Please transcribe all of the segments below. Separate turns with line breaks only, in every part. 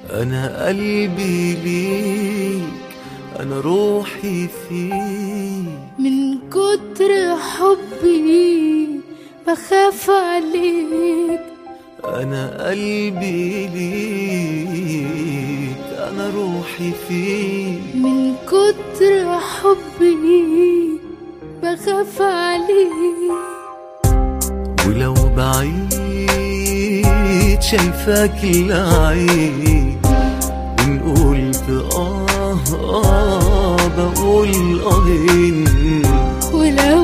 أنا قلبي ليك أنا روحي فيك
من كتر حبي بخاف عليك
أنا قلبي ليك أنا روحي فيك
من كتر حبي بخاف عليك
ولو بعيد شايفاك العين وإن قلت آه آه بقول آهين
ولو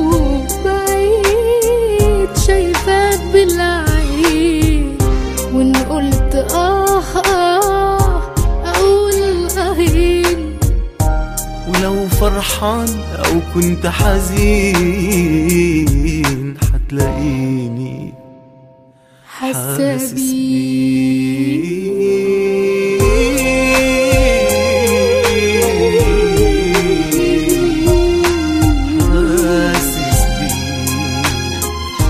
بعيد شايفاك بالعين وان قلت آه آه أقول أهين
ولو فرحان أو كنت حزين حتلاقيني
حاسة
حاسس بيك حاسس بيك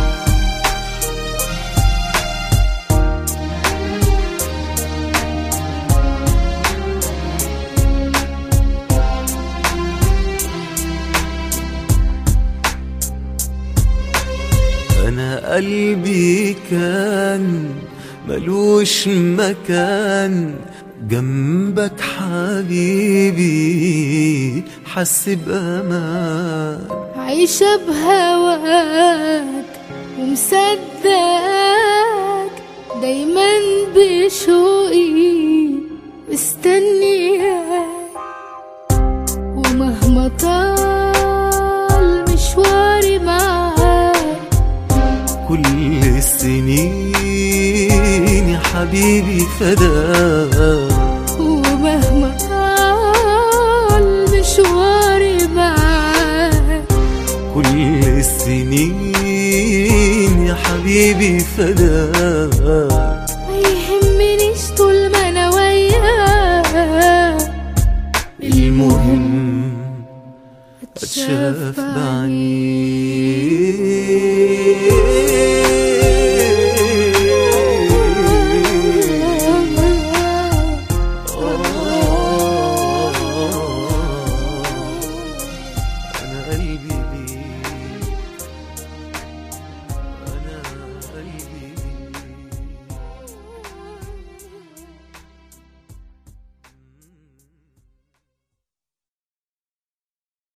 أنا قلبي كان ملوش مكان جنبك حبيبي حس بأمان
عايشة بهواك ومصدقك دايما بشوقي مستنياك ومهما طال مشواري معاك
كل السنين يا حبيبي فداك
ومهما طال مشواري معاك
كل السنين يا حبيبي فداك